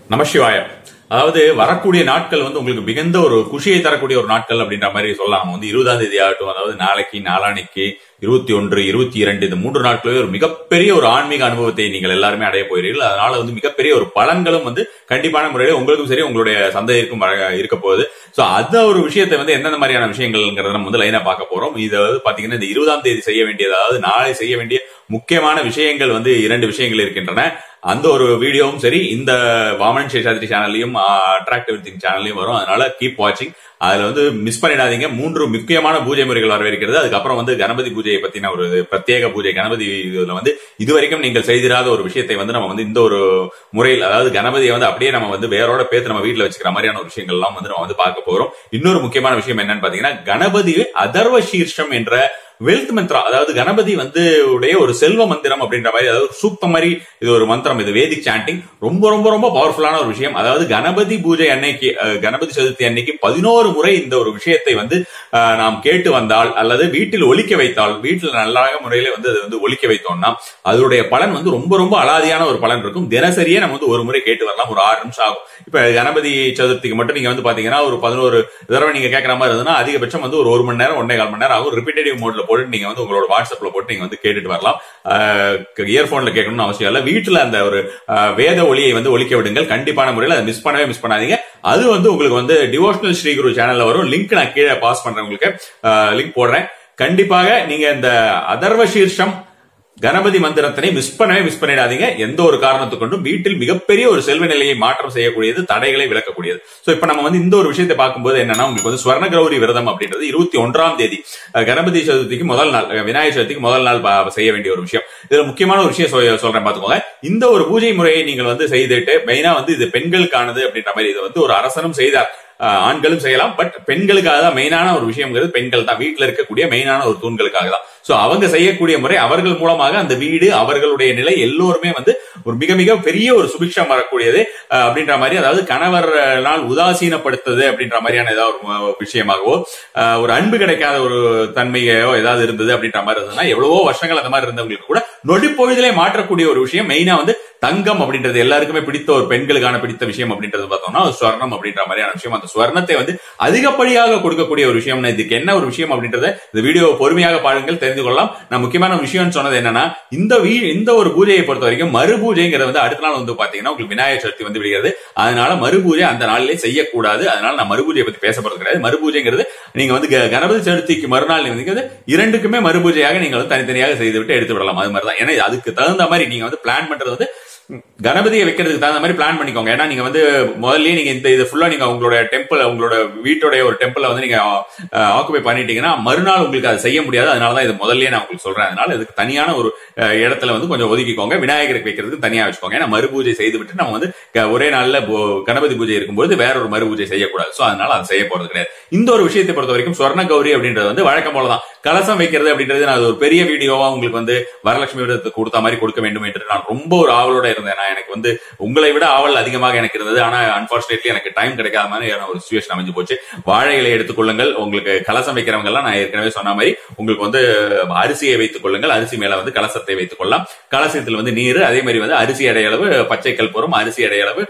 நமசிவாய அதாவது வரக்கூடிய நாட்கள் வந்து உங்களுக்கு மிகுந்த ஒரு குஷியை தரக்கூடிய ஒரு நாட்கள் அப்படின்ற மாதிரி சொல்லலாம் நம்ம வந்து இருபதாம் தேதி ஆகட்டும் அதாவது நாளைக்கு நாளானைக்கு இருபத்தி ஒன்று இருபத்தி இரண்டு இந்த மூன்று நாட்களே ஒரு மிகப்பெரிய ஒரு ஆன்மீக அனுபவத்தை நீங்கள் எல்லாருமே அடைய போகிறீர்கள் அதனால வந்து மிகப்பெரிய ஒரு பலன்களும் வந்து கண்டிப்பான முறையில் உங்களுக்கும் சரி உங்களுடைய சந்தைக்கும் இருக்க போகுது சோ அந்த ஒரு விஷயத்தை வந்து எந்தெந்த மாதிரியான விஷயங்கள்ங்கிறத நம்ம வந்து லைனா பார்க்க போறோம் இது வந்து பாத்தீங்கன்னா இந்த இருபதாம் தேதி செய்ய வேண்டியது அதாவது நாளை செய்ய வேண்டிய முக்கியமான விஷயங்கள் வந்து இரண்டு விஷயங்கள் இருக்கின்றன அந்த ஒரு வீடியோவும் சரி இந்த வாமன் சேஷாத்ரி சேனல்லையும் அட்ராக்டிவ் திங் சேனல்லையும் வரும் அதனால கீப் வாட்சிங் அதுல வந்து மிஸ் பண்ணிடாதீங்க மூன்று முக்கியமான பூஜை முறைகள் வரவேற்கிறது அதுக்கப்புறம் வந்து கணபதி பூஜையை பத்தின ஒரு பிரத்யேக பூஜை கணபதி இதுல வந்து இதுவரைக்கும் நீங்கள் செய்திராத ஒரு விஷயத்தை வந்து நம்ம வந்து இந்த ஒரு முறையில் அதாவது கணபதியை வந்து அப்படியே நம்ம வந்து வேரோட பேத்து நம்ம வீட்டுல வச்சுக்கிற மாதிரியான ஒரு விஷயங்கள் எல்லாம் வந்து நம்ம வந்து பார்க்க போறோம் இன்னொரு முக்கியமான விஷயம் என்னன்னு பாத்தீங்கன்னா கணபதி அதர்வ சீர்ஷம் என்ற வெல்த் மந்திரம் அதாவது கணபதி வந்து உடைய ஒரு செல்வ மந்திரம் அப்படின்ற மாதிரி அதாவது சூப்ப மாதிரி இது ஒரு மந்திரம் இது வேதிக் சாண்டிங் ரொம்ப ரொம்ப ரொம்ப பவர்ஃபுல்லான ஒரு விஷயம் அதாவது கணபதி பூஜை அன்னைக்கு கணபதி சதுர்த்தி அன்னைக்கு பதினோரு முறை இந்த ஒரு விஷயத்தை வந்து நாம் கேட்டு வந்தால் அல்லது வீட்டில் ஒலிக்க வைத்தால் வீட்டில் நல்லாக முறையில வந்து அது வந்து ஒலிக்க வைத்தோம்னா அதனுடைய பலன் வந்து ரொம்ப ரொம்ப அலாதியான ஒரு பலன் இருக்கும் தினசரியே நம்ம வந்து ஒரு முறை கேட்டு வரலாம் ஒரு ஆறு நிமிஷம் ஆகும் இப்ப கணபதி சதுர்த்திக்கு மட்டும் நீங்க வந்து பாத்தீங்கன்னா ஒரு பதினோரு தடவை நீங்க கேட்கற மாதிரி இருந்ததுன்னா அதிகபட்சம் வந்து ஒரு ஒரு மணி நேரம் ஒன்னே கால் மணி நேரம் ஆகும் ரிப்பீட்டேட்டிவ் மோட்ல போட்டு நீங்க வந்து உங்களோட வாட்ஸ்அப்ல போட்டு நீங்க வந்து கேட்டுட்டு வரலாம் இயர்போன்ல கேட்கணும்னு அவசியம் இல்ல வீட்டுல அந்த ஒரு வேத ஒளியை வந்து ஒழிக்க விடுங்கள் கண்டிப்பான முறையில் அதை மிஸ் பண்ணவே மிஸ் பண்ணாதீங்க அது வந்து உங்களுக்கு வந்து டிவோஷனல் ஸ்ரீகுரு சேனல்ல வரும் லிங்க் நான் கீழே பாஸ் பண்றேன் உங்களுக்கு லிங்க் போடுறேன் கண்டிப்பாக நீங்க இந்த அதர்வ சீர்ஷம் கணபதி மந்திரத்தினை மிஸ் பண்ணவே மிஸ் பண்ணிடாதீங்க எந்த ஒரு காரணத்தை கொண்டும் வீட்டில் மிகப்பெரிய ஒரு செல்வ நிலையை மாற்றம் செய்யக்கூடியது தடைகளை விளக்கக்கூடியது சோ இப்ப நம்ம வந்து இந்த ஒரு விஷயத்தை பார்க்கும்போது என்னன்னா உங்களுக்கு வந்து ஸ்வர்ண கௌரி விரதம் அப்படின்றது இருபத்தி ஒன்றாம் தேதி கணபதி சதுர்த்திக்கு முதல் நாள் விநாயகர் சதுர்த்திக்கு முதல் நாள் செய்ய வேண்டிய ஒரு விஷயம் இதுல முக்கியமான ஒரு விஷயம் சொல்றேன் பாத்துக்கோங்க இந்த ஒரு பூஜை முறையை நீங்கள் வந்து செய்துட்டு மெயினா வந்து இது பெண்களுக்கானது அப்படின்ற மாதிரி இது வந்து ஒரு அரசனும் செய்தார் ஆண்களும் செய்யலாம் பட் பெண்களுக்காக தான் மெயினான ஒரு விஷயம்ங்கிறது பெண்கள் தான் வீட்டுல இருக்கக்கூடிய மெயினான ஒரு தூண்களுக்காக தான் சோ அவங்க செய்யக்கூடிய முறை அவர்கள் மூலமாக அந்த வீடு அவர்களுடைய நிலை எல்லோருமே வந்து ஒரு மிக மிக பெரிய ஒரு சுபிக்ஷம் வரக்கூடியது அப்படின்ற மாதிரி அதாவது கணவரால் உதாசீனப்படுத்துது அப்படின்ற மாதிரியான ஏதாவது ஒரு விஷயமாகவோ ஒரு அன்பு கிடைக்காத ஒரு தன்மையோ ஏதாவது இருந்தது அப்படின்ற மாதிரி இருந்ததுன்னா எவ்வளவோ வருஷங்கள் அந்த மாதிரி இருந்தவங்களுக்கு கூட நொடி பொழுதிலே மாற்றக்கூடிய ஒரு விஷயம் மெயினா வந்து தங்கம் அப்படின்றது எல்லாருக்குமே பிடித்த ஒரு பெண்களுக்கான பிடித்த விஷயம் அப்படின்றது பார்த்தோம்னா ஸ்வர்ணம் அப்படின்ற மாதிரியான விஷயம் அந்த ஸ்வர்ணத்தை வந்து அதிகப்படியாக கொடுக்கக்கூடிய ஒரு விஷயம் இதுக்கு என்ன ஒரு விஷயம் அப்படின்றத இந்த வீடியோ பொறுமையாக பாருங்கள் தெரிந்து கொள்ளலாம் நான் முக்கியமான விஷயம் சொன்னது என்னன்னா இந்த வீ இந்த ஒரு பூஜையை பொறுத்த வரைக்கும் மறு பூஜைங்கிறது வந்து அடுத்த நாள் வந்து பாத்தீங்கன்னா உங்களுக்கு விநாயகர் சதுர்த்தி வந்து விடுகிறது அதனால மறு பூஜை அந்த நாளிலே செய்யக்கூடாது அதனால நான் மறு பூஜையை பத்தி பேச போறது கிடையாது மறு பூஜைங்கிறது நீங்க வந்து கணபதி சதுர்த்திக்கு மறுநாள் வந்து இரண்டுக்குமே மறு பூஜையாக நீங்க வந்து தனித்தனியாக செய்துவிட்டு எடுத்து விடலாம் அது மாதிரி தான் ஏன்னா அதுக்கு தகுந்த மாதிரி நீங்க வந்து பிளான் பண்றது வந்து கணபதியை வைக்கிறதுக்கு தகுந்த மாதிரி பிளான் பண்ணிக்கோங்க ஏன்னா நீங்க வந்து முதல்லயே நீங்க இந்த இது ஃபுல்லா நீங்க உங்களோட டெம்பிள் உங்களோட வீட்டோட ஒரு டெம்பிள வந்து நீங்க ஆக்குபை பண்ணிட்டீங்கன்னா மறுநாள் உங்களுக்கு அதை செய்ய முடியாது அதனாலதான் இது முதல்லயே நான் உங்களுக்கு சொல்றேன் அதனால இதுக்கு தனியான ஒரு இடத்துல வந்து கொஞ்சம் ஒதுக்கிக்கோங்க விநாயகருக்கு வைக்கிறதுக்கு தனியா வச்சுக்கோங்க ஏன்னா மறு பூஜை செய்து விட்டு நம்ம வந்து ஒரே நாள்ல கணபதி பூஜை இருக்கும்போது வேற ஒரு மறு பூஜை செய்யக்கூடாது சோ அதனால அதை செய்ய போறது கிடையாது இந்த ஒரு விஷயத்தை பொறுத்த வரைக்கும் சொர்ண கௌரி அப்படின்றது வந்து வழக்கம் போலதான் கலசம் வைக்கிறது அப்படின்றது நான் ஒரு பெரிய வீடியோவா உங்களுக்கு வந்து வரலட்சுமி விரதத்துக்கு கொடுத்த மாதிரி கொடுக்க வேண்டும் என்று நான் ரொம்ப ஒரு ஆவலோட இருந்தேன் நான் எனக்கு வந்து உங்களை விட ஆவல் அதிகமாக எனக்கு இருந்தது ஆனா அன்பார்ச்சுனேட்லி எனக்கு டைம் கிடைக்காத மாதிரி ஒரு சுச்சுவேஷன் அமைஞ்சு போச்சு வாழை இலை எடுத்துக்கொள்ளுங்கள் உங்களுக்கு கலசம் வைக்கிறவங்க எல்லாம் நான் ஏற்கனவே சொன்ன மாதிரி உங்களுக்கு வந்து அரிசியை வைத்துக் கொள்ளுங்கள் அரிசி மேல வந்து கலசத்தை வைத்துக் கொள்ளலாம் கலசத்தில் வந்து நீர் அதே மாதிரி வந்து அரிசி அடையளவு பச்சை கல்புரம் அரிசி அடையளவு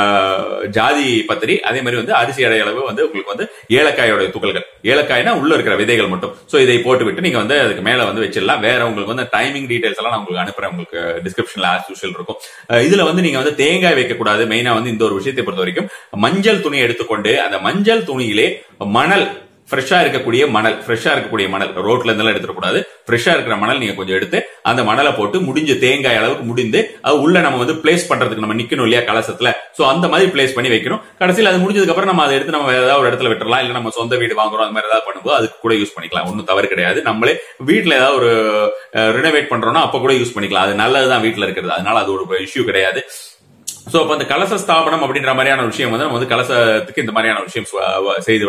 ஜாதி பத்திரி அதே மாதிரி வந்து அரிசி அடையளவு வந்து உங்களுக்கு வந்து ஏலக்காயோட துகள்கள் ஏலக்காய்னா உள்ள இருக்கிற விதைகள் மட்டும் சோ இதை போட்டு விட்டு நீங்க வந்து அதுக்கு மேல வந்து வச்சிடலாம் வேற உங்களுக்கு வந்து டைமிங் டீடைல்ஸ் எல்லாம் நான் உங்களுக்கு அனுப்புறேன் உங்களுக்கு டிஸ்கிரிப்ஷன்ல ஆஸ் யூஷுவல் இருக்கும் இதுல வந்து நீங்க வந்து தேங்காய் வைக்க கூடாது மெயினா வந்து இந்த ஒரு விஷயத்தை பொறுத்த வரைக்கும் மஞ்சள் துணி எடுத்துக்கொண்டு அந்த மஞ்சள் துணியிலே மணல் ஃப்ரெஷ்ஷா இருக்கக்கூடிய மணல் ஃப்ரெஷ்ஷா இருக்கக்கூடிய மணல் ரோட்ல இருந்தெல்லாம் எடுத்துக்கூடாது ஃப்ரெஷ்ஷா இருக்கிற மணல் நீங்க கொஞ்சம் எடுத்து அந்த மணலை போட்டு முடிஞ்ச தேங்காய் அளவுக்கு முடிந்து அது உள்ள நம்ம வந்து பிளேஸ் பண்றதுக்கு நம்ம நிக்கணும் இல்லையா கலசத்துல சோ அந்த மாதிரி பிளேஸ் பண்ணி வைக்கணும் கடைசியில் அது முடிஞ்சதுக்கு அப்புறம் நம்ம அதை எடுத்து நம்ம வேற ஏதாவது ஒரு இடத்துல விட்டுறலாம் இல்ல நம்ம சொந்த வீடு வாங்குறோம் அந்த மாதிரி ஏதாவது பண்ணும்போது அதுக்கு கூட யூஸ் பண்ணிக்கலாம் ஒன்றும் தவறு கிடையாது நம்மளே வீட்டுல ஏதாவது ஒரு ரினோவேட் பண்றோம்னா அப்ப கூட யூஸ் பண்ணிக்கலாம் அது நல்லதுதான் வீட்டுல இருக்கிறது அதனால அது ஒரு இஷ்யூ கிடையாது சோ அப்ப அந்த கலச ஸ்தாபனம் அப்படின்ற மாதிரியான விஷயம் வந்து நம்ம வந்து கலசத்துக்கு இந்த மாதிரியான விஷயம் செய்து விடலாம்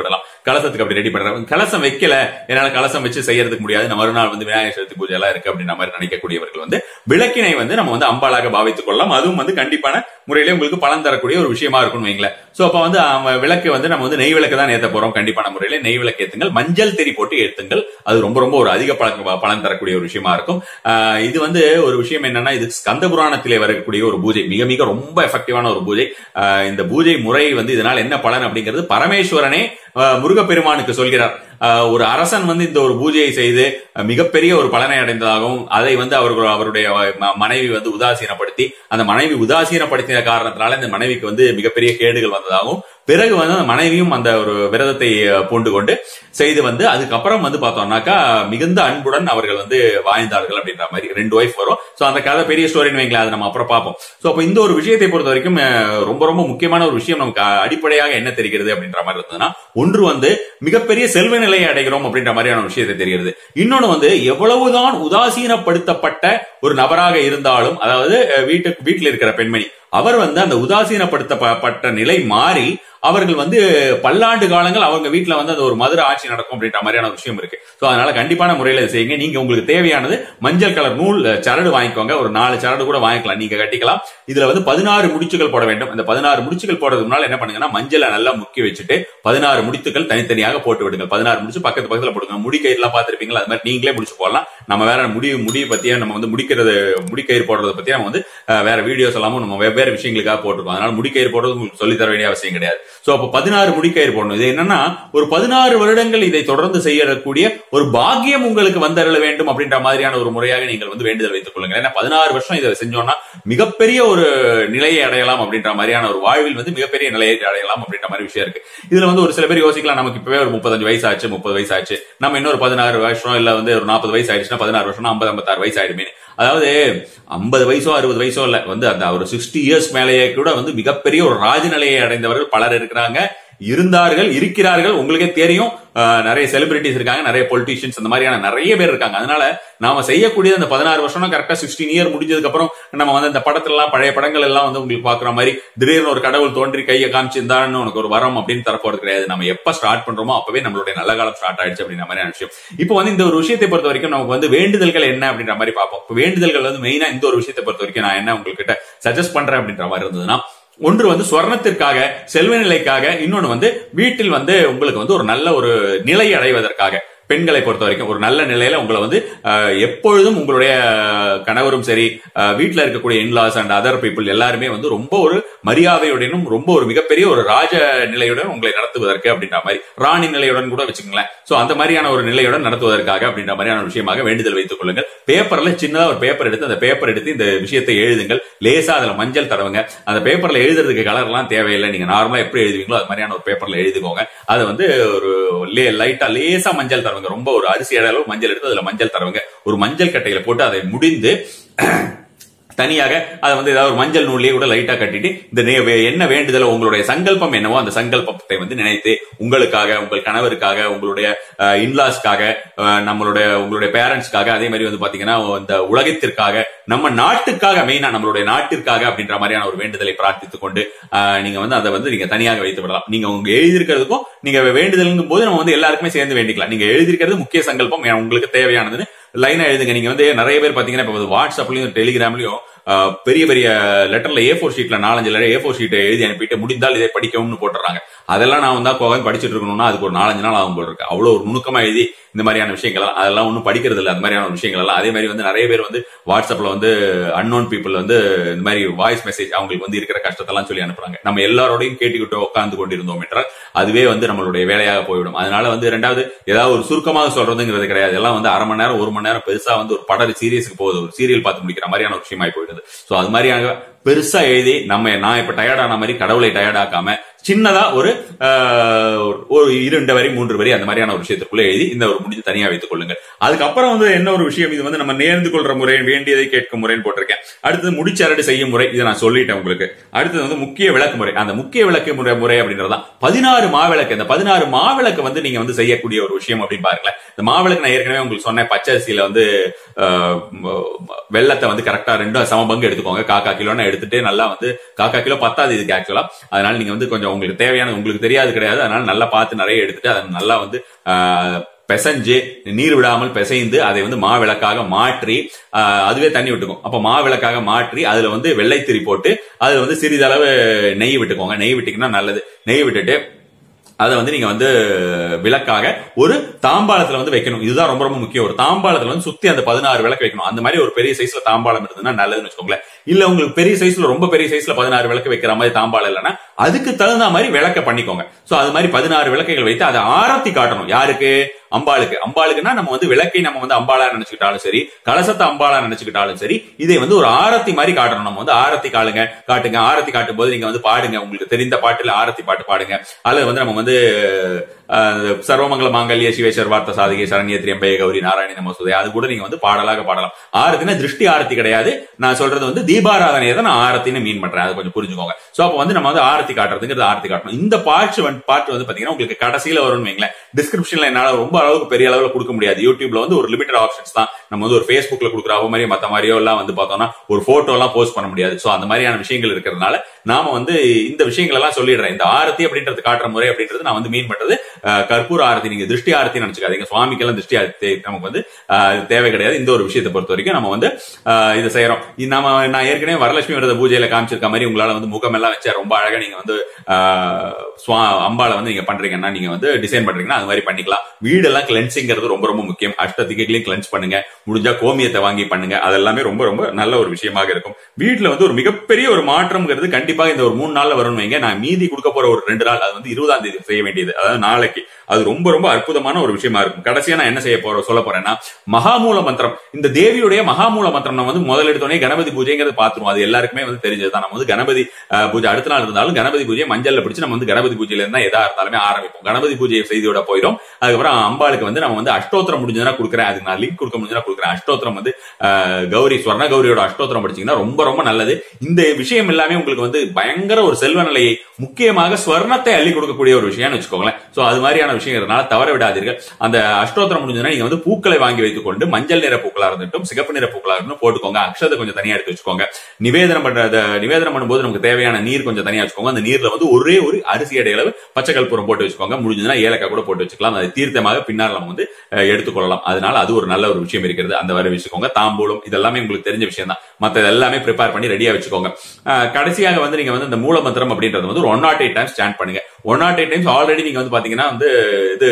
கலசத்துக்கு அப்படி ரெடி பண்றாங்க கலசம் வைக்கல என்னால கலசம் வச்சு செய்யறதுக்கு முடியாது நம்ம மறுநாள் வந்து விநாயகர் சதுர்த்தி பூஜை எல்லாம் இருக்கு அப்படின்ற மாதிரி நினைக்கக்கூடியவர்கள் வந்து விளக்கினை வந்து நம்ம வந்து அம்பாளாக பாவித்துக் கொள்ளலாம் அதுவும் வந்து கண்டிப்பான முறையில உங்களுக்கு பலன் தரக்கூடிய ஒரு விஷயமா இருக்கும்னு வைங்களேன் சோ அப்ப வந்து அவன் விளக்கு வந்து நம்ம வந்து நெய் விளக்கு தான் ஏத்த போறோம் கண்டிப்பான முறையில நெய் விளக்கு ஏத்துங்கள் மஞ்சள் திரி போட்டு ஏத்துங்கள் அது ரொம்ப ரொம்ப ஒரு அதிக பலன் பலன் தரக்கூடிய ஒரு விஷயமா இருக்கும் ஆஹ் இது வந்து ஒரு விஷயம் என்னன்னா இது ஸ்கந்த புராணத்திலே வரக்கூடிய ஒரு பூஜை மிக மிக ரொம்ப எஃபெக்டிவான ஒரு பூஜை ஆஹ் இந்த பூஜை முறை வந்து இதனால் என்ன பலன் அப்படிங்கிறது பரமேஸ்வரனே ஆஹ் முருகப்பெருமானுக்கு சொல்கிறார் ஆஹ் ஒரு அரசன் வந்து இந்த ஒரு பூஜையை செய்து அஹ் மிகப்பெரிய ஒரு பலனை அடைந்ததாகவும் அதை வந்து அவர்கள் அவருடைய ம- மனைவி வந்து உதாசீனப்படுத்தி அந்த மனைவி உதாசீனப்படுத்தின காரணத்தினால இந்த மனைவிக்கு வந்து மிகப்பெரிய கேடுகள் வந்ததாகவும் பிறகு வந்து அந்த மனைவியும் அந்த ஒரு விரதத்தை அஹ், பூண்டு கொண்டு செய்து வந்து அதுக்கப்புறம் வந்து பார்த்தோம்னாக்கா மிகுந்த அன்புடன் அவர்கள் வந்து வாழ்ந்தார்கள் அப்படின்ற மாதிரி ரெண்டு ஒய்ஃப் வரும் சோ அந்த கதை பெரிய ஸ்டோரின்னு வைங்களேன் அதை நம்ம அப்புறம் பார்ப்போம் சோ அப்ப இந்த ஒரு விஷயத்தை பொறுத்த வரைக்கும் அஹ், ரொம்ப ரொம்ப முக்கியமான ஒரு விஷயம் நமக்கு அ- அடிப்படையாக என்ன தெரிகிறது அப்படின்ற மாதிரி இருந்ததுன்னா ஒன்று வந்து மிகப்பெரிய செல்வ நிலையை அடைகிறோம் அப்படின்ற மாதிரியான விஷயத்தை தெரிகிறது இன்னொன்னு வந்து எவ்வளவுதான் உதாசீனப்படுத்தப்பட்ட ஒரு நபராக இருந்தாலும் அதாவது அஹ், வீட்டுக்கு வீட்டில் இருக்கிற பெண்மணி அவர் வந்து அந்த உதாசீனப்படுத்தப்பட்ட நிலை மாறி அவர்கள் வந்து பல்லாண்டு காலங்கள் அவங்க வீட்டுல வந்து அந்த ஒரு மதுரை ஆட்சி நடக்கும் அப்படின்ற மாதிரியான ஒரு விஷயம் இருக்கு சோ அதனால கண்டிப்பான முறையில இதை செய்யுங்க நீங்க உங்களுக்கு தேவையானது மஞ்சள் கலர் நூல் அஹ், சரடு வாங்கிக்கோங்க ஒரு நாலு சரடு கூட வாங்கிக்கலாம் நீங்க கட்டிக்கலாம் இதுல வந்து பதினாறு முடிச்சுகள் போட வேண்டும் அந்த பதினாறு முடிச்சுகள் போடுறதுக்கு முன்னால என்ன பண்ணுங்கன்னா மஞ்சளை நல்லா முக்கி வச்சுட்டு பதினாறு முடித்துக்கள் தனித்தனியாக போட்டு விடுங்க பதினாறு முடிச்சு பக்கத்து பக்கத்துல போடுங்க முடிக்கயிறுலாம் பார்த்திருப்பீங்களா அது மாதிரி நீங்களே முடிச்சு போடலாம் நம்ம வேற முடி முடி பத்தியே நம்ம வந்து முடிக்கிறது முடிக்கயிறு போடுறத பத்தி நம்ம வந்து அஹ், வேற வீடியோஸ் எல்லாமும் நம்ம வெவ்வேறு விஷயங்களுக்காக போட்டிருக்கோம் அதனால முடிக்கயிறு போடுறது உங்களுக்கு சொல்லி தர வேண்டிய அவசியம் கிடையாது சோ அப்ப பதினாறு முடிக்கயிறு போடணும் இது என்னன்னா ஒரு பதினாறு வருடங்கள் இதை தொடர்ந்து செய்யக்கூடிய ஒரு பாக்கியம் உங்களுக்கு வந்தருள வேண்டும் அப்படின்ற மாதிரியான ஒரு முறையாக நீங்கள் வந்து வேண்டுதல் வைத்துக் கொள்ளுங்க ஏன்னா பதினாறு வருஷம் இதை செஞ்சோம்னா மிகப்பெரிய ஒரு நிலையை அடையலாம் அப்படின்ற மாதிரியான ஒரு வாழ்வில் வந்து மிகப்பெரிய நிலையை அடையலாம் அப்படின்ற மாதிரி விஷயம் இருக்கு இதுல வந்து ஒரு சில பேர் யோசிக்கலாம் நமக்கு இப்பவே ஒரு முப்பத்தஞ்சு வயசு ஆச்சு முப்பது வயசு ஆச்சு நம்ம இன்னொரு பதினாறு வருஷம் இல்ல வந்து ஒரு நாற்பது வயசு ஆயிடுச்சுன்னா பதினாறு வருஷம் ஐம்பது ஐம்பத்தாறு வயசு ஆயிடுமே அதாவது ஐம்பது வயசோ அறுபது வயசோ இல்ல வந்து அந்த ஒரு சிக்ஸ்டி இயர்ஸ் மேலேயே கூட வந்து மிகப்பெரிய ஒரு ராஜநிலையை அடைந்தவர்கள் பலர் இருக்கிறாங்க இருந்தார்கள் இருக்கிறார்கள் உங்களுக்கே தெரியும் அஹ், நிறைய செலிபிரிட்டிஸ் இருக்காங்க நிறைய பொலிட்டீஷியன்ஸ் அந்த மாதிரியான நிறைய பேர் இருக்காங்க அதனால நாம செய்யக்கூடிய அந்த பதினாறு வருஷம் கரெக்டா சிக்ஸ்டீன் இயர் முடிஞ்சதுக்கு அப்புறம் நம்ம வந்து அந்த படத்துல எல்லாம் பழைய படங்கள் எல்லாம் வந்து உங்களுக்கு பாக்குற மாதிரி திடீர்னு ஒரு கடவுள் தோன்றி கையை காமிச்சிருந்தான்னு உனக்கு ஒரு வரம் அப்படின்னு தரப்போறது கிடையாது நம்ம எப்ப ஸ்டார்ட் பண்றோமோ அப்பவே நம்மளுடைய நல்ல காலம் ஸ்டார்ட் ஆயிடுச்சு அப்படின்ற மாதிரியான விஷயம் இப்போ வந்து இந்த ஒரு விஷயத்தை பொறுத்த வரைக்கும் நமக்கு வந்து வேண்டுதல்கள் என்ன அப்படின்ற மாதிரி பார்ப்போம் இப்போ வேண்டுதல்கள் வந்து மெயினா இந்த ஒரு விஷயத்தை பொறுத்த வரைக்கும் நான் என்ன உங்ககிட்ட சஜஸ்ட் பண்றேன் அப்படின்ற மாதிரி இருந்ததுன்னா ஒன்று வந்து ஸ்வர்ணத்திற்காக செல்வ நிலைக்காக இன்னொன்னு வந்து வீட்டில் வந்து உங்களுக்கு வந்து ஒரு நல்ல ஒரு நிலை அடைவதற்காக பெண்களை பொறுத்த வரைக்கும் ஒரு நல்ல நிலையில உங்களை வந்து அஹ், எப்பொழுதும் உங்களுடைய அஹ், கணவரும் சரி அஹ், வீட்ல இருக்கக்கூடிய இன்லாஸ் அண்ட் அதர் பீப்புள் எல்லாருமே வந்து ரொம்ப ஒரு மரியாதையுடனும் ரொம்ப ஒரு மிகப்பெரிய ஒரு ராஜ நிலையுடன் உங்களை நடத்துவதற்கு அப்படின்ற மாதிரி ராணி நிலையுடன் கூட வச்சுக்கங்களேன் சோ அந்த மாதிரியான ஒரு நிலையுடன் நடத்துவதற்காக அப்படின்ற மாதிரியான விஷயமாக வேண்டுதல் வைத்துக் கொள்ளுங்கள் பேப்பர்ல சின்னதா ஒரு பேப்பர் எடுத்து அந்த பேப்பர் எடுத்து இந்த விஷயத்தை எழுதுங்கள் லேசா அதுல மஞ்சள் தடவுங்க அந்த பேப்பர்ல எழுதுறதுக்கு கலர் எல்லாம் தேவையில்லை நீங்க நார்மலா எப்படி எழுதுவீங்களோ அது மாதிரியான ஒரு பேப்பர்ல எழுதிக்கோங்க அதை வந்து ஒரு லே லைட்டா லேசா மஞ்சள் தடவுங்க ரொம்ப ஒரு அரிசி அளவு மஞ்சள் எடுத்து அதுல மஞ்சள் தடவுங்க ஒரு மஞ்சள் கட்டையில போட்டு அதை முடிந்து தனியாக அதை வந்து ஏதாவது ஒரு மஞ்சள் நூல்லையே கூட லைட்டா கட்டிட்டு இந்த நே- வே- என்ன வேண்டுதலோ உங்களுடைய சங்கல்பம் என்னவோ அந்த சங்கல்பத்தை வந்து நினைத்து உங்களுக்காக உங்கள் கணவருக்காக உங்களுடைய இன்லாஸ்க்காக நம்மளுடைய உங்களுடைய பேரண்ட்ஸ்க்காக அதே மாதிரி வந்து பாத்தீங்கன்னா இந்த உலகத்திற்காக நம்ம நாட்டுக்காக மெயினா நம்மளுடைய நாட்டிற்காக அப்படின்ற மாதிரியான ஒரு வேண்டுதலை பிரார்த்தித்துக் கொண்டு அஹ், நீங்க வந்து அதை வந்து நீங்க தனியாக வைத்து விடலாம் நீங்க உங்க எழுதியிருக்கிறதுக்கும் நீங்க வேண்டுதல்ங்கும் போது நம்ம வந்து எல்லாருக்குமே சேர்ந்து வேண்டிக்கலாம் நீங்க எழுதியிருக்கிறது முக்கிய சங்கல்பம் உங்களுக்கு தேவையானதுன்னு லைனா எழுதுங்க நீங்க வந்து நிறைய பேர் பாத்தீங்கன்னா இப்ப வாட்ஸ்அப்லயும் டெலிகிராம்லயும் அஹ், பெரிய பெரிய லெட்டர்ல ஏ ஃபோர் ஷீட்ல நாலஞ்சு லெட்டர் ஏ ஃபோர் ஷீட் எழுதி அனுப்பிட்டு முடிந்தால் இதை படிக்கவும்னு போட்டுறாங்க அதெல்லாம் நான் வந்து உட்காந்து படிச்சுட்டு இருக்கணும்னா அதுக்கு ஒரு நாலஞ்சு நாள் ஆகும் போல இருக்கு அவ்வளவு ஒரு நுணுக்கமா எழுதி இந்த மாதிரியான விஷயங்கள் எல்லாம் அதெல்லாம் ஒன்றும் படிக்கிறது இல்லை அந்த மாதிரியான ஒரு விஷயங்கள் எல்லாம் அதே மாதிரி வந்து நிறைய பேர் வந்து வாட்ஸ்அப்ல வந்து அன்னோன் பீப்புள் வந்து இந்த மாதிரி வாய்ஸ் மெசேஜ் அவங்களுக்கு வந்து இருக்கிற கஷ்டத்தெல்லாம் சொல்லி அனுப்புறாங்க நம்ம எல்லாரோடையும் கேட்டுக்கிட்டு உட்கார்ந்து கொண்டிருந்தோம் என்றால் அதுவே வந்து நம்மளுடைய வேலையாக போய்விடும் அதனால வந்து ரெண்டாவது ஏதாவது ஒரு சுருக்கமாக சொல்றதுங்கிறது கிடையாது எல்லாம் வந்து அரை மணி நேரம் ஒரு மணி நேரம் பெருசா வந்து ஒரு படம் சீரியஸுக்கு போகுது ஒரு சீரியல் பார்த்து முடிக்கிற மாதிரியான ஒரு விஷயமாய் போயிடுது சோ அது மாதிரியாக பெருசா எழுதி நம்ம நான் இப்ப டயர்டான மாதிரி கடவுளை டயர்டாக்காம சின்னதா ஒரு ஆஹ், ஒரு இரண்டு வரி மூன்று வரி அந்த மாதிரியான ஒரு விஷயத்துக்குள்ள எழுதி இந்த ஒரு முடிஞ்சு தனியா வைத்துக் கொள்ளுங்கள் அதுக்கப்புறம் வந்து என்ன ஒரு விஷயம் இது வந்து நம்ம நேர்ந்து கொள்ற முறை வேண்டியதை கேட்கும் முறைன்னு போட்டிருக்கேன் அடுத்தது முடிச்சரடு செய்யும் முறை இதை நான் சொல்லிட்டேன் உங்களுக்கு அடுத்தது வந்து முக்கிய விளக்கு முறை அந்த முக்கிய விளக்கு முறை முறை அப்படின்றதுதான் பதினாறு மாவிளக்கு இந்த பதினாறு மாவிளக்கு வந்து நீங்க வந்து செய்யக்கூடிய ஒரு விஷயம் அப்படின்னு பாருங்களேன் இந்த மாவிளக்கு நான் ஏற்கனவே உங்களுக்கு சொன்னேன் பச்சரிசியில வந்து ஆஹ், ம- வெள்ளத்தை வந்து கரெக்டா ரெண்டும் சம பங்கு எடுத்துக்கோங்க காக்கா கிலோன்னு எடுத்துட்டு நல்லா வந்து காக்கா கிலோ பத்தாது இதுக்கு ஆக்சுவலா அதனால நீங்க வந்து கொஞ்சம் உங்களுக்கு தேவையான உங்களுக்கு தெரியாது கிடையாது அதனால நல்லா பார்த்து நிறைய எடுத்துட்டு அதை நல்லா வந்து ஆஹ், பிசைஞ்சு நீர் விடாமல் பிசைந்து அதை வந்து மாவிளக்காக மாற்றி ஆஹ், அதுவே தண்ணி விட்டுக்கும் அப்ப மாவிளக்காக மாற்றி அதுல வந்து வெள்ளைத்திரி போட்டு அதுல வந்து சிறிதளவு நெய் விட்டுக்கோங்க நெய் விட்டீங்கன்னா நல்லது நெய் விட்டுட்டு அதை வந்து நீங்க வந்து விளக்காக ஒரு தாம்பாளத்துல வந்து வைக்கணும் இதுதான் ரொம்ப ரொம்ப முக்கியம் ஒரு தாம்பாளத்துல வந்து சுத்தி அந்த பதினாறு விளக்கு வைக்கணும் அந்த மாதிரி ஒரு பெரிய சைஸ்ல தாம்பாளம் இருந்ததுன்னா நல்லதுன்னு வச்சுக்கோங்களேன் இல்ல உங்களுக்கு பெரிய சைஸ்ல ரொம்ப பெரிய சைஸ்ல பதினாறு விளக்கு வைக்கிற மாதிரி தாம்பாளம் இல்லைன்னா அதுக்கு தகுந்த மாதிரி விளக்க பண்ணிக்கோங்க சோ அது மாதிரி பதினாறு விளக்குகள் வைத்து அதை ஆரத்தி காட்டணும் யாருக்கு அம்பாளுக்கு அம்பாளுக்குன்னா நம்ம வந்து விளக்கை நம்ம வந்து அம்பாளா நினைச்சுக்கிட்டாலும் சரி கலசத்தை அம்பாளா நினைச்சுக்கிட்டாலும் சரி இதை வந்து ஒரு ஆரத்தி மாதிரி காட்டணும் நம்ம வந்து ஆரத்தி காளுங்க காட்டுங்க ஆரத்தி காட்டும் போது நீங்க வந்து பாடுங்க உங்களுக்கு தெரிந்த பாட்டுல ஆரத்தி பாட்டு பாடுங்க அல்லது வந்து நம்ம வந்து அஹ், சர்வமங்கல மாங்கல்ய சிவேஸ்வர் வார்த்த சாதிகை சரண்ய திரியம்பய கௌரி நாராயணி நமசுதே அது கூட நீங்க வந்து பாடலாக பாடலாம் ஆரத்தினா திருஷ்டி ஆரத்தி கிடையாது நான் சொல்றது வந்து தீபாராதனையை தான் நான் ஆரத்தின்னு மீன் பண்றேன் அதை கொஞ்சம் புரிஞ்சுக்கோங்க சோ அப்ப வந்து நம்ம வந்து ஆரத்தி காட்டுறதுங்கிறது ஆரத்தி காட்டணும் இந்த பாட்டு வந்து பாட்டு வந்து பாத்தீங்கன்னா உங்களுக்கு கடைசியில வரும்னு வைங்களேன் டிஸ்கிரிப்ஷன்ல என்னால ரொம்ப அளவுக்கு பெரிய அளவுல கொடுக்க முடியாது யூடியூப்ல வந்து ஒரு லிமிடெட் ஆப்ஷன்ஸ் தான் நம்ம வந்து ஒரு ஃபேஸ்புக்ல கொடுக்குற அவ மாதிரி மத்த மாதிரியோ எல்லாம் வந்து பார்த்தோம்னா ஒரு போட்டோ எல்லாம் போஸ்ட் பண்ண முடியாது சோ அந்த மாதிரியான விஷயங்கள் இருக்கிறதுனால நாம வந்து இந்த விஷயங்கள் எல்லாம் சொல்லிடுறேன் இந்த ஆரத்தி அப்படின்றது காட்டுற முறை அப்படின்றது நான் வந்து மீன் பண்றது அஹ், கற்பூர ஆரத்தி நீங்க திருஷ்டி ஆரத்தி நினைச்சுக்காதீங்க சுவாமிக்கெல்லாம் திருஷ்டி ஆரத்தி நமக்கு வந்து அஹ், இது தேவை கிடையாது இந்த ஒரு விஷயத்தை பொறுத்த வரைக்கும் நம்ம வந்து அஹ், இதை செய்யறோம் இது நம்ம நான் ஏற்கனவே வரலட்சுமி விரத பூஜையில காமிச்சிருக்க மாதிரி உங்களால வந்து முகம் எல்லாம் வச்சா ரொம்ப அழகா நீங்க வந்து அஹ், சுவா- அம்பாளை வந்து நீங்க பண்றீங்கன்னா நீங்க வந்து டிசைன் பண்றீங்கன்னா அது மாதிரி பண்ணிக்கலாம் வீடெல்லாம் கிளென்சிங்கிறது ரொம்ப ரொம்ப முக்கியம் அஷ்டதிகைகளையும் கிளென்ஸ் பண்ணுங்க முடிஞ்சா கோமியத்தை வாங்கி பண்ணுங்க அதெல்லாமே ரொம்ப ரொம்ப நல்ல ஒரு விஷயமாக இருக்கும் வீட்டுல வந்து ஒரு மிகப்பெரிய ஒரு மாற்றம்ங்கிறது கண்டிப்பாக இந்த ஒரு மூணு நாள்ல வரும்னு வைங்க நான் மீதி கொடுக்க போற ஒரு ரெண்டு நாள் அது வந்து இருபதாம் தேதி செய்ய வேண்டியது அதாவது நாளைக்கு அது ரொம்ப ரொம்ப அற்புதமான ஒரு விஷயமா இருக்கும் கடைசியா நான் என்ன செய்ய போறோம் சொல்ல போறேன்னா மகாமூல மந்திரம் இந்த தேவியுடைய மகாமூல மந்திரம் நம்ம வந்து முதல் எடுத்தோடனே கணபதி பூஜைங்கிறது பாத்துருவோம் அது எல்லாருக்குமே வந்து தெரிஞ்சதுதான் நம்ம வந்து கணபதி அஹ், பூஜை அடுத்த நாள் இருந்தாலும் கணபதி பூஜையை மஞ்சள்ல பிடிச்சு நம்ம வந்து கணபதி பூஜையில இருந்தா எதா இருந்தாலுமே ஆரம்பிப்போம் கணபதி பூஜை செய்தியோட போயிடும் அதுக்கப்புறம் அம்பாளுக்கு வந்து நம்ம வந்து அஷ்டோத்திரம் முடிஞ்சதுன்னா கொடுக்குறேன் அதுக்கு நான் லிங்க் கொடுக்க முடிஞ்சதுன்னா கொடுக்குறேன் அஷ்டோத்திரம் வந்து அஹ், கௌரி ஸ்வர்ண கௌரியோட அஷ்டோத்திரம் படிச்சீங்கன்னா ரொம்ப ரொம்ப நல்லது இந்த விஷயம் எல்லாமே உங்களுக்கு வந்து பயங்கர ஒரு செல்வ நிலையை முக்கியமாக ஸ்வர்ணத்தை அள்ளி கொடுக்கக்கூடிய ஒரு விஷயம்னு வச்சுக்கோங்களேன் சோ அது மாதிரியான விஷயங்கிறதுனால தவற விடாதீர்கள் அந்த அஷ்டோத்திரம் முடிஞ்சதுன்னா நீங்க வந்து பூக்களை வாங்கி வைத்துக் கொண்டு மஞ்சள் நிற பூக்களா இருந்துட்டும் சிகப்பு நிற பூக்களா இருந்தும் போட்டுக்கோங்க அக்ஷதை கொஞ்சம் தனியா எடுத்து வச்சுக்கோங்க நிவேதனம் பண்ற அந்த நிவேதனம் பண்ணும்போது நமக்கு தேவையான நீர் கொஞ்சம் தனியா வச்சுக்கோங்க அந்த நீர்ல வந்து ஒரே ஒரு அரிசி அடை அளவு பச்சை கற்பூரம் போட்டு வச்சுக்கோங்க முடிஞ்சதுன்னா ஏலக்காய் கூட போட்டு வச்சுக்கலாம் அது தீர்த்தமாக பின்னால் நம்ம வந்து அஹ், எடுத்துக்கொள்ளலாம் அதனால அது ஒரு நல்ல ஒரு விஷயம் இருக்கிறது அந்த வரை வச்சுக்கோங்க தாம்பூலம் இதெல்லாமே உங்களுக்கு தெரிஞ்ச விஷயம் தான் மத்த எல்லாமே ப்ரிப்பேர் பண்ணி ரெடியா வச்சுக்கோங்க அஹ், கடைசியாக வந்து நீங்க வந்து இந்த மூலமந்திரம் அப்படின்றது வந்து ஒரு one nought eight times stand பண்ணுங்க one nought eight times already நீங்க வந்து பாத்தீங்கன்னா வந்து இது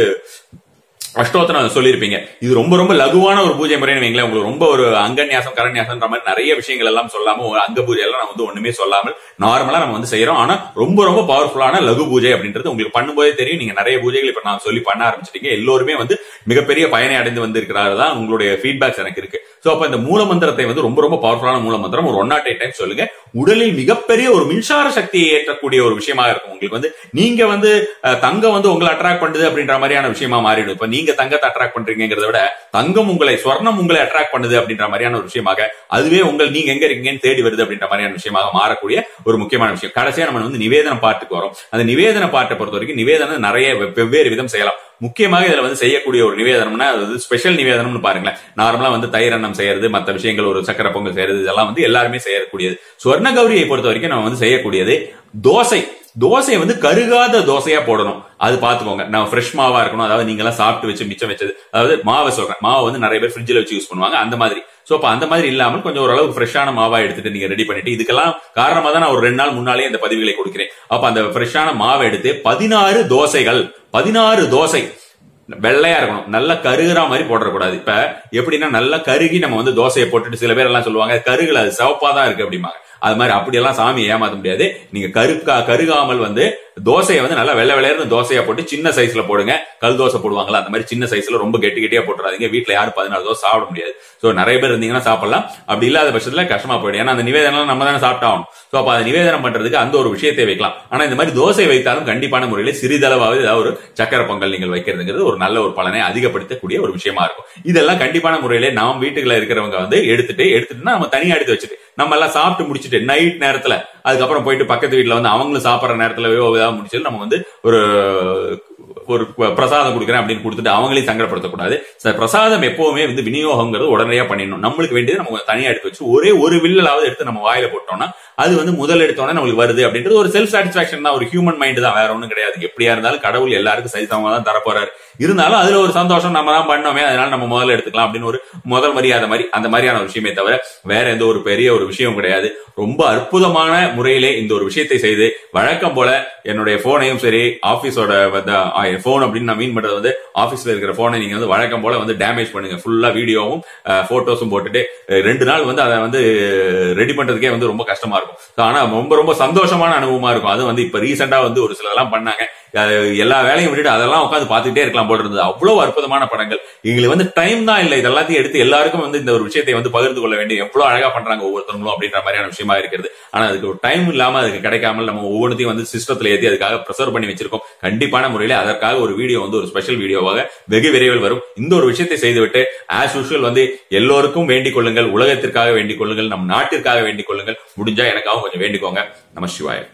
அஷ்டோத்திரம் சொல்லியிருப்பீங்க இது ரொம்ப ரொம்ப லகுவான ஒரு பூஜை முறைன்னு வைங்களேன் உங்களுக்கு ரொம்ப ஒரு அங்கன்யாசம் கரண்யாசம்ன்ற மாதிரி நிறைய விஷயங்கள் எல்லாம் சொல்லாம ஒரு அங்க பூஜை எல்லாம் நம்ம வந்து ஒண்ணுமே சொல்லாமல் நார்மலா நம்ம வந்து செய்யறோம் ஆனா ரொம்ப ரொம்ப பவர்ஃபுல்லான லகு பூஜை அப்படின்றது உங்களுக்கு பண்ணும்போதே தெரியும் நீங்க நிறைய பூஜைகள் இப்ப நான் சொல்லி பண்ண ஆரம்பிச்சிட்டீங்க எல்லோருமே வந்து மிகப்பெரிய பயனை அடைந்து வந்திருக்கிறாரு தான் உங்களுடைய ஃபீட்பேக்ஸ் எனக்கு இருக்கு சோ அப்ப இந்த மூல மந்திரத்தை வந்து ரொம்ப ரொம்ப பவர்ஃபுல்லான மூல மந்திரம் ஒரு ஒன் நாட் எயிட் டைம் சொல்லுங்க உடலில் மிகப்பெரிய ஒரு மின்சார சக்தியை ஏற்றக்கூடிய ஒரு விஷயமா இருக்கும் உங்களுக்கு வந்து நீங்க வந்து அஹ், தங்கம் வந்து உங்களை அட்ராக்ட் பண்ணுது அப்படின்ற மாதிரியான விஷயமா மாறிடும் இப்ப நீங்க தங்கத்தை அட்ராக்ட் பண்றீங்கிறத விட தங்கம் உங்களை ஸ்வர்ணம் உங்களை அட்ராக்ட் பண்ணுது அப்படின்ற மாதிரியான ஒரு விஷயமாக அதுவே உங்கள் நீங்க எங்க இருக்கீங்கன்னு தேடி வருது அப்படின்ற மாதிரியான விஷயமாக மாறக்கூடிய ஒரு முக்கியமான விஷயம் கடைசியா நம்ம வந்து நிவேதன பாட்டுக்கு வரோம் அந்த நிவேதன பாட்டை பொறுத்த வரைக்கும் நிவேதனம் நிறைய வெ- வெவ்வேறு விதம் செய்யலாம் முக்கியமாக இதுல வந்து செய்யக்கூடிய ஒரு நிவேதனம்னா அது வந்து ஸ்பெஷல் நிவேதனம்னு பாருங்களேன் நார்மலா வந்து தயிர் அன்னம் செய்யறது மத்த விஷயங்கள் ஒரு சக்கரை பொங்கல் செய்யறது இதெல்லாம் வந்து எல்லாருமே செய்யக்கூடியது சுவர்ண கௌரியை பொறுத்த வரைக்கும் நம்ம வந்து செய்யக்கூடியது தோசை தோசையை வந்து கருகாத தோசையா போடணும் அது பாத்துக்கோங்க நான் ஃப்ரெஷ் மாவா இருக்கணும் அதாவது நீங்க எல்லாம் சாப்பிட்டு வச்சு மிச்சம் வச்சது அதாவது மாவை சொல்றேன் மாவை வந்து நிறைய பேர் ஃப்ரிட்ஜில் வச்சு யூஸ் பண்ணுவாங்க அந்த மாதிரி சோ அப்ப அந்த மாதிரி இல்லாமல் கொஞ்சம் ஓரளவுக்கு ஃப்ரெஷ்ஷான மாவா எடுத்துட்டு நீங்க ரெடி பண்ணிட்டு இதுக்கெல்லாம் காரணமா தான் நான் ஒரு ரெண்டு நாள் முன்னாலே இந்த பதிவுகளை கொடுக்கிறேன் அப்ப அந்த ஃப்ரெஷ்ஷான மாவை எடுத்து பதினாறு தோசைகள் பதினாறு தோசை வெள்ளையா இருக்கணும் நல்லா கருகிற மாதிரி போடக்கூடாது இப்ப எப்படின்னா நல்லா கருகி நம்ம வந்து தோசையை போட்டுட்டு சில பேர் எல்லாம் சொல்லுவாங்க கருகுல அது சிவப்பா தான் இருக்கு அப்படிம்பாங்க அது மாதிரி அப்படியெல்லாம் சாமி ஏமாத்த முடியாது நீங்க கருக்கா கருகாமல் வந்து தோசையை வந்து நல்லா வெள்ளை வெள்ளையர்னு தோசையா போட்டு சின்ன சைஸ்ல போடுங்க கல் தோசை போடுவாங்களா அந்த மாதிரி சின்ன சைஸ்ல ரொம்ப கெட்டி கெட்டியா போட்டுறாதீங்க வீட்டுல யாரும் பதினாலு தோசை சாப்பிட முடியாது சோ நிறைய பேர் இருந்தீங்கன்னா சாப்பிடலாம் அப்படி இல்லாத பட்சத்துல கஷ்டமா போயிடும் ஏன்னா அந்த நிவேதனம் நம்ம தானே சாப்பிட்டாகணும் சோ அப்ப அதை நிவேதனம் பண்றதுக்கு அந்த ஒரு விஷயத்தை வைக்கலாம் ஆனா இந்த மாதிரி தோசை வைத்தாலும் கண்டிப்பான முறையில சிறிதளவாவது ஏதாவது ஒரு சக்கரை பொங்கல் நீங்கள் வைக்கிறதுங்கிறது ஒரு நல்ல ஒரு பலனை அதிகப்படுத்தக்கூடிய ஒரு விஷயமா இருக்கும் இதெல்லாம் கண்டிப்பான முறையில நாம் வீட்டுக்குள்ள இருக்கிறவங்க வந்து எடுத்துட்டு எடுத்துட்டுனா நம்ம தனியா எடுத்து வச்சுட்டு நம்ம எல்லாம் சாப்பிட்டு முடிச்சுட்டு நைட் நேரத்துல அதுக்கப்புறம் போயிட்டு பக்கத்து வீட்டுல வந்து அவங்களும் சாப்பிடுற நேரத்துல ஏதாவது முடிச்சுட்டு நம்ம வந்து ஒரு ஒரு பிரசாதம் கொடுக்குறேன் அப்படின்னு கொடுத்துட்டு அவங்களையும் சங்கடப்படுத்தக்கூடாது ச- பிரசாதம் எப்பவுமே வந்து விநியோகங்கிறது உடனடியா பண்ணிடணும் நம்மளுக்கு வேண்டியது நம்ம கொஞ்சம் தனியா எடுத்து வச்சு ஒரே ஒரு வில்லலாவது எடுத்து நம்ம வாயில போட்டோம்னா அது வந்து முதல் எடுத்தோடனே நம்மளுக்கு வருது அப்படின்றது ஒரு செல்ஃப் சாட்டிஸ்பாக்சன் தான் ஒரு ஹியூமன் மைண்ட் தான் வேற ஒன்றும் கிடையாது எப்படியா இருந்தாலும் கடவுள் எல்லாருக்கும் சரிசமமா தான் தரப்போறாரு இருந்தாலும் அதுல ஒரு சந்தோஷம் நம்ம தான் பண்ணோமே அதனால நம்ம முதல்ல எடுத்துக்கலாம் அப்படின்னு ஒரு முதல் மரியாதை மாதிரி அந்த மாதிரியான ஒரு விஷயமே தவிர வேற எந்த ஒரு பெரிய ஒரு விஷயம் கிடையாது ரொம்ப அற்புதமான முறையிலே இந்த ஒரு விஷயத்தை செய்து வழக்கம் போல என்னுடைய போனையும் சரி ஆபீஸோட போன் அப்படின்னு நான் மீன் பண்றது வந்து ஆபீஸ்ல இருக்கிற போனை நீங்க வந்து வழக்கம் போல வந்து டேமேஜ் பண்ணுங்க ஃபுல்லா வீடியோவும் போட்டோஸும் போட்டுட்டு அஹ், ரெண்டு நாள் வந்து அதை வந்து ரெடி பண்றதுக்கே வந்து ரொம்ப கஷ்டமா இருக்கும் So, ஆனா ரொம்ப ரொம்ப சந்தோஷமான அனுபவமா இருக்கும் அது வந்து இப்ப ரீசெண்டா வந்து ஒரு சிலதெல்லாம் பண்ணாங்க அஹ், எல்லா வேலையும் விட்டுட்டு அதெல்லாம் உட்காந்து பார்த்துட்டே இருக்கலாம் போல இருந்தது அவ்வளவு அற்புதமான படங்கள் எங்களுக்கு வந்து டைம் தான் இல்லை இது எல்லாத்தையும் எடுத்து எல்லாருக்கும் வந்து இந்த ஒரு விஷயத்தை வந்து பகிர்ந்து கொள்ள வேண்டிய எவ்வளவு அழகா பண்றாங்க ஒவ்வொருத்தவங்களும் அப்படின்ற மாதிரியான விஷயமா இருக்கிறது ஆனா அதுக்கு ஒரு டைம் இல்லாம அதுக்கு கிடைக்காமல் நம்ம ஒவ்வொன்றையும் வந்து சிஸ்டத்துல ஏத்தி அதுக்காக ப்ரிசர்வ் பண்ணி வச்சிருக்கோம் கண்டிப்பான முறையில அதற்காக ஒரு வீடியோ வந்து ஒரு ஸ்பெஷல் வீடியோவாக வெகு விரைவில் வரும் இந்த ஒரு விஷயத்தை செய்துவிட்டு ஆஸ் யூஷுவல் வந்து எல்லோருக்கும் வேண்டிக் கொள்ளுங்கள் உலகத்திற்காக வேண்டிக் கொள்ளுங்கள் நம் நாட்டிற்காக வேண்டிக் கொள்ளுங்கள் முடிஞ்சா எனக்காகவும் கொஞ்சம் வேண்டிக்கோங்க நம சிவாய